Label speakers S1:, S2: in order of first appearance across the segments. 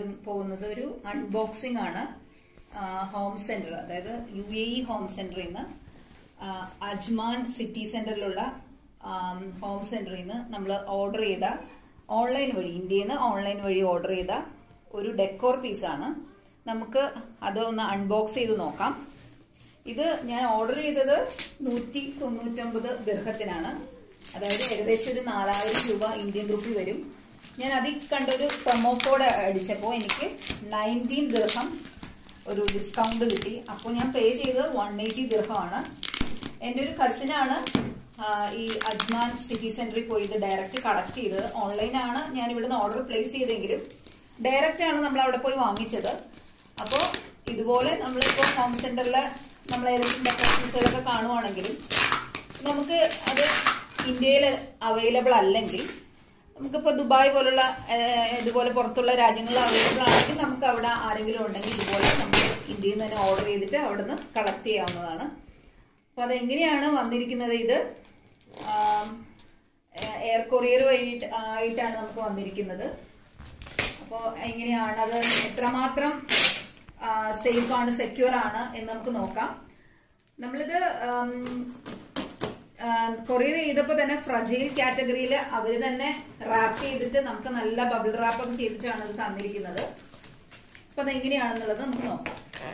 S1: പോകുന്നത് ഒരു അൺബോക്സിംഗ് ആണ് ഹോം സെന്റർ അതായത് യു എ ഇ ഹോം സെന്ററിൽ നിന്ന് ആ, അജ്മാൻ സിറ്റി സെന്ററിലുള്ള ഹോം സെന്ററിൽ നിന്ന് നമ്മൾ ഓർഡർ ചെയ്ത ഓൺലൈൻ വഴി ഇന്ത്യയിൽ നിന്ന് ഓൺലൈൻ വഴി ഓർഡർ ചെയ്ത ഒരു ഡെക്കോർ പീസാണ് നമുക്ക് അത് ഒന്ന് അൺബോക്സ് ചെയ്ത് നോക്കാം ഇത് ഞാൻ ഓർഡർ ചെയ്തത് നൂറ്റി തൊണ്ണൂറ്റൊമ്പത് ദീർഘത്തിനാണ് അതായത് ഏകദേശം ഒരു നാലായിരം രൂപ ഇന്ത്യൻ റുപ്പി വരും ഞാൻ അതിൽ കണ്ട ഒരു പ്രൊമോ കോഡ് അടിച്ചപ്പോൾ എനിക്ക് നയൻറ്റീൻ ദീർഘം ഒരു ഡിസ്കൗണ്ട് കിട്ടി അപ്പോൾ ഞാൻ പേ ചെയ്തത് വൺ എയ്റ്റി ദീർഘമാണ് എൻ്റെ ഒരു കസിനാണ് ഈ അജ്മാൻ സിറ്റി സെന്ററിൽ പോയി ഇത് ഡയറക്റ്റ് കളക്ട് ചെയ്തത് ഓൺലൈനാണ് ഞാൻ ഇവിടുന്ന് ഓർഡർ പ്ലേസ് ചെയ്തെങ്കിലും ഡയറക്റ്റ് ആണ് നമ്മൾ അവിടെ പോയി വാങ്ങിച്ചത് അപ്പോൾ ഇതുപോലെ നമ്മളിപ്പോൾ ഹോം സെന്ററിൽ നമ്മൾ ഏതെങ്കിലും ഡെക്കറേഷൻസുകളൊക്കെ കാണുവാണെങ്കിലും നമുക്ക് അത് ഇന്ത്യയിൽ അവൈലബിൾ അല്ലെങ്കിൽ നമുക്കിപ്പോൾ ദുബായ് പോലുള്ള ഏഹ്, ഇതുപോലെ പുറത്തുള്ള രാജ്യങ്ങളിൽ അവൈലബിൾ ആണെങ്കിൽ നമുക്ക് അവിടെ ആരെങ്കിലും ഉണ്ടെങ്കിൽ ഇതുപോലെ നമുക്ക് ഇന്ത്യയിൽ നിന്ന് തന്നെ ഓർഡർ ചെയ്തിട്ട് അവിടെ നിന്ന് കളക്ട് ചെയ്യാവുന്നതാണ് അപ്പോൾ അതെങ്ങനെയാണ് വന്നിരിക്കുന്നത് ഇത് എയർ കൊറിയർ വഴി ആയിട്ടാണ് നമുക്ക് വന്നിരിക്കുന്നത് അപ്പോൾ എങ്ങനെയാണ് അത് എത്രമാത്രം സേഫ് ആണ് സെക്യൂർ ആണ് എന്ന് നമുക്ക് നോക്കാം നമ്മളിത് കൊറിയർ ചെയ്തപ്പോൾ തന്നെ ഫ്രജൈൽ കാറ്റഗറിയിൽ അവർ തന്നെ റാപ്പ് ചെയ്തിട്ട് നമുക്ക് നല്ല ബബിൾ റാപ്പ് ഒക്കെ ചെയ്തിട്ടാണ് ഇത് തന്നിരിക്കുന്നത് അപ്പൊ അത് എങ്ങനെയാണെന്നുള്ളത് നമുക്ക് നോക്കാം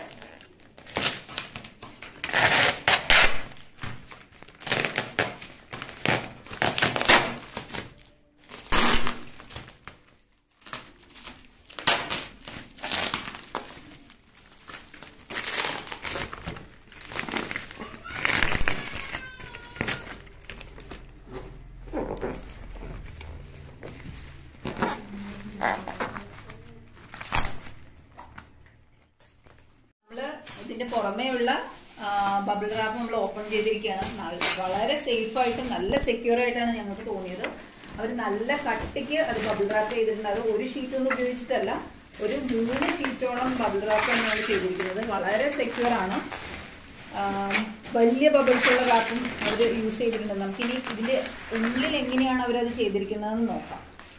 S1: നമ്മള് ഇതിന്റെ പുറമേയുള്ള ബബിൾ റാപ്പ് നമ്മൾ ഓപ്പൺ ചെയ്തിരിക്കുകയാണ് നല്ല- വളരെ സേഫ് ആയിട്ടും നല്ല സെക്യൂർ ആയിട്ടാണ് ഞങ്ങൾക്ക് തോന്നിയത് അവർ നല്ല കട്ടിക്ക് അത് ബബിൾ റാപ്പ് ചെയ്തിട്ടുണ്ട് അത് ഒരു ഷീറ്റ് ഒന്നും ഉപയോഗിച്ചിട്ടല്ല ഒരു മൂന്ന് ഷീറ്റോളം ബബിൾ റാപ്പ് തന്നെയാണ് ചെയ്തിരിക്കുന്നത് വളരെ സെക്യൂർ ആണ് ആം, വലിയ ബബിൾസ് ഉള്ള റാപ്പും അവർ യൂസ് ചെയ്തിട്ടുണ്ട് നമുക്കിനി ഇതിന്റെ ഉള്ളിൽ എങ്ങനെയാണ് അവരത് ചെയ്തിരിക്കുന്നതെന്ന് നോക്കാം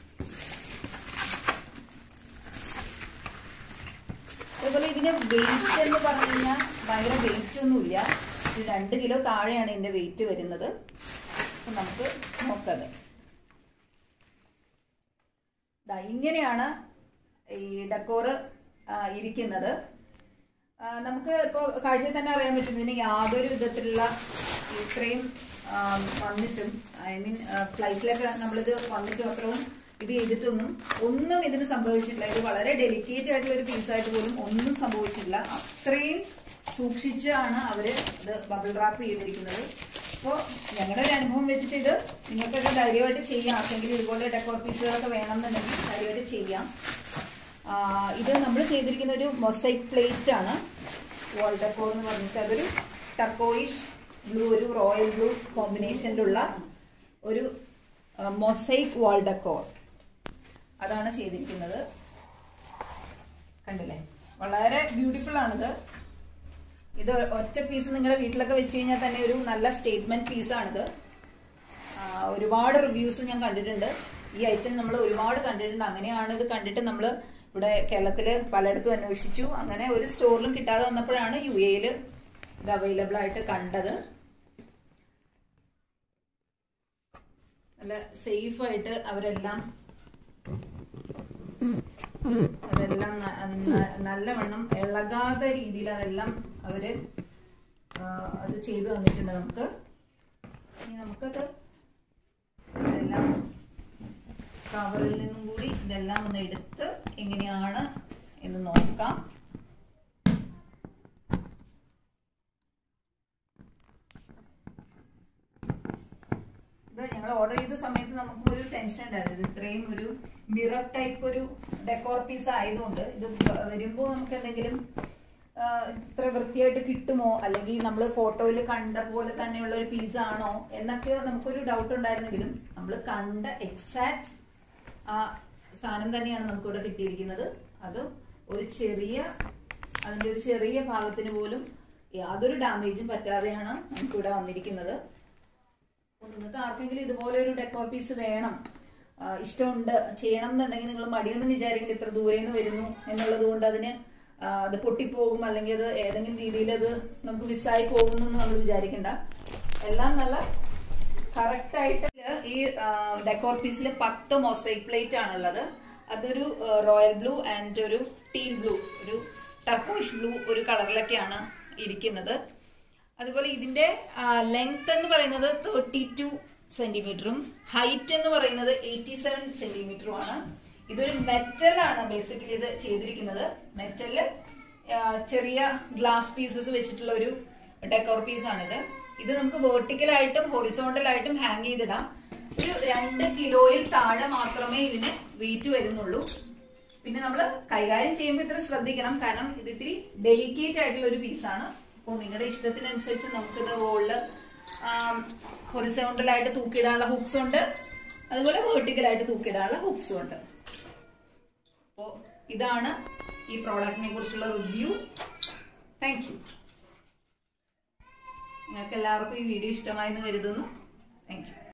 S1: അതുപോലെ ഇതിന് വെയിറ്റ് എന്ന് പറഞ്ഞു കഴിഞ്ഞാൽ ഭയങ്കര വെയിറ്റ് ഒന്നുമില്ല ഇത് രണ്ട് കിലോ താഴെയാണ് ഇതിന്റെ വെയിറ്റ് വരുന്നത് അപ്പൊ നമുക്ക് നോക്കാം ദാ ഇങ്ങനെയാണ് ഈ ഡെക്കോറ് ഇരിക്കുന്നത് ആ, നമുക്ക് ഇപ്പോൾ കാഴ്ചയിൽ തന്നെ അറിയാൻ പറ്റും ഇതിന് യാതൊരു വിധത്തിലുള്ള ഇത്രയും ആ, വന്നിട്ടും ഐ മീൻ ഫ്ലൈറ്റിലൊക്കെ നമ്മളിത് വന്നിട്ടും അത്രയും ഇത് ചെയ്തിട്ടൊന്നും ഒന്നും ഇതിന് സംഭവിച്ചിട്ടില്ല ഇത് വളരെ ഡെലിക്കേറ്റ് ആയിട്ടുള്ള ഒരു പീസായിട്ട് പോലും ഒന്നും സംഭവിച്ചിട്ടില്ല അത്രയും സൂക്ഷിച്ചാണ് അവര് ഇത് ബബിൾ റാപ്പ് ചെയ്തിരിക്കുന്നത് അപ്പോൾ ഞങ്ങളുടെ ഒരു അനുഭവം വെച്ചിട്ട് ഇത് നിങ്ങൾക്കൊക്കെ ധൈര്യമായിട്ട് ചെയ്യാം ആർക്കെങ്കിലും ഇതുപോലെ ഡെക്കോർ പീസുകളൊക്കെ വേണമെന്നുണ്ടെങ്കിൽ ധൈര്യമായിട്ട് ചെയ്യാം ആ, ഇത് നമ്മൾ ചെയ്തിരിക്കുന്ന ഒരു മൊസൈക്ക് പ്ലേറ്റ് ആണ് വാൾ ഡെക്കോർ എന്ന് പറഞ്ഞിട്ട് അതൊരു ടക്കോയിഷ് ബ്ലൂ ഒരു റോയൽ ബ്ലൂ കോമ്പിനേഷനിലുള്ള ഒരു മൊസൈക്ക് വാൾ ഡെക്കോർ അതാണ് ചെയ്തിരിക്കുന്നത് കണ്ടില്ലേ വളരെ ബ്യൂട്ടിഫുൾ ആണിത് ഇത് ഒറ്റ പീസ് നിങ്ങളുടെ വീട്ടിലൊക്കെ വെച്ച് കഴിഞ്ഞാൽ തന്നെ ഒരു നല്ല സ്റ്റേറ്റ്മെന്റ് പീസാണിത് ആ, ഒരുപാട് റിവ്യൂസ് ഞാൻ കണ്ടിട്ടുണ്ട് ഈ ഐറ്റം നമ്മൾ ഒരുപാട് കണ്ടിട്ടുണ്ട് അങ്ങനെയാണ് ഇത് കണ്ടിട്ട് നമ്മൾ ഇവിടെ കേരളത്തിൽ പലയിടത്തും അന്വേഷിച്ചു അങ്ങനെ ഒരു സ്റ്റോറിലും കിട്ടാതെ വന്നപ്പോഴാണ് യു എയിൽ ഇത് അവൈലബിൾ ആയിട്ട് കണ്ടത് നല്ല സേഫ് ആയിട്ട് അവരെല്ലാം അതെല്ലാം ന- ന- നല്ലവണ്ണം ഇളകാത്ത രീതിയിൽ അതെല്ലാം അവര് ആ, അത് ചെയ്തു തന്നിട്ടുണ്ട് നമുക്ക് ഇനി നമുക്കത് ഇതെല്ലാം കവറിൽ നിന്നും കൂടി ഇതെല്ലാം ഒന്ന് എടുത്ത് എങ്ങനെയാണ് എന്ന് നോക്കാം ഇത് ഞങ്ങൾ ഓർഡർ ചെയ്ത സമയത്ത് നമുക്ക് ഒരു ടെൻഷൻ ഉണ്ടായിരുന്നു ഇത് ഇത്രയും ഒരു മിറർ ടൈപ്പ് ഒരു ഡെക്കോർ പീസ് ആയതുകൊണ്ട് ഇത് വരുമ്പോൾ നമുക്ക് എന്തെങ്കിലും ആ, ഇത്ര വൃത്തിയായിട്ട് കിട്ടുമോ അല്ലെങ്കിൽ നമ്മൾ ഫോട്ടോയിൽ കണ്ട പോലെ തന്നെയുള്ള ഒരു പീസ് ആണോ എന്നൊക്കെ നമുക്കൊരു ഡൗട്ട് ഉണ്ടായിരുന്നെങ്കിലും നമ്മൾ കണ്ട എക്സാക്ട് ആ സാധനം തന്നെയാണ് നമുക്കിവിടെ കിട്ടിയിരിക്കുന്നത് അത് ഒരു ചെറിയ അതിന്റെ ഒരു ചെറിയ ഭാഗത്തിന് പോലും യാതൊരു ഡാമേജും പറ്റാതെയാണ് നമുക്കിവിടെ വന്നിരിക്കുന്നത് അപ്പോൾ നിങ്ങൾക്ക് ആർക്കെങ്കിലും ഇതുപോലെ ഒരു ഡെക്കോർ പീസ് വേണം ആ, ഇഷ്ടമുണ്ട് ചെയ്യണം എന്നുണ്ടെങ്കിൽ നിങ്ങൾ മടിയൊന്നും വിചാരിക്കേണ്ട ഇത്ര ദൂരെ നിന്ന് വരുന്നു എന്നുള്ളത് കൊണ്ട് അതിന് ആ, അത് പൊട്ടിപ്പോകും അല്ലെങ്കിൽ അത് ഏതെങ്കിലും രീതിയിൽ അത് നമുക്ക് മിസ്സായി പോകുന്നു എന്ന് നമ്മൾ വിചാരിക്കണ്ട എല്ലാം നല്ല കറക്റ്റ് ആയിട്ട് ഈ ഡെക്കോർ പീസിൽ പത്ത് മൊസൈക് പ്ലേറ്റ് ആണുള്ളത് അതൊരു റോയൽ ബ്ലൂ ആൻഡ് ഒരു ടീൽ ബ്ലൂ ഒരു ടർക്കോയിഷ് ബ്ലൂ ഒരു കളറിലൊക്കെയാണ് ഇരിക്കുന്നത് അതുപോലെ ഇതിന്റെ ലെങ്ത് എന്ന് പറയുന്നത് തേർട്ടി ടു സെന്റിമീറ്ററും ഹൈറ്റ് എന്ന് പറയുന്നത് എയ്റ്റി സെവൻ സെന്റിമീറ്ററും ആണ് ഇതൊരു മെറ്റൽ ആണ് ബേസിക്കലി ഇത് ചെയ്തിരിക്കുന്നത് മെറ്റല് ചെറിയ ഗ്ലാസ് പീസസ് വെച്ചിട്ടുള്ള ഒരു ഡെക്കോർ പീസ് ആണിത് ഇത് നമുക്ക് വെർട്ടിക്കൽ ആയിട്ടും ഹൊറിസോണ്ടൽ ആയിട്ടും ഹാങ് ചെയ്തിടാം ഒരു രണ്ട് കിലോയിൽ താഴെ മാത്രമേ ഇതിന് വെയിറ്റ് വരുന്നുള്ളൂ പിന്നെ നമ്മൾ കൈകാര്യം ചെയ്യുമ്പോൾ ഇത്ര ശ്രദ്ധിക്കണം കാരണം ഇത് ഇത്തിരി ഡെലിക്കേറ്റ് ആയിട്ടുള്ള ഒരു പീസാണ് അപ്പോൾ നിങ്ങളുടെ ഇഷ്ടത്തിനനുസരിച്ച് നമുക്കിത് വോളില് ഹൊറിസോണ്ടലായിട്ട് തൂക്കിയിടാനുള്ള ഹുക്സ് ഉണ്ട് അതുപോലെ വെർട്ടിക്കലായിട്ട് തൂക്കിയിടാനുള്ള ഹുക്സും ഉണ്ട് അപ്പോൾ ഇതാണ് ഈ പ്രോഡക്റ്റിനെ കുറിച്ചുള്ള റിവ്യൂ താങ്ക് യു നിങ്ങൾക്ക് എല്ലാവർക്കും ഈ വീഡിയോ ഇഷ്ടമായെന്ന് കരുതുന്നു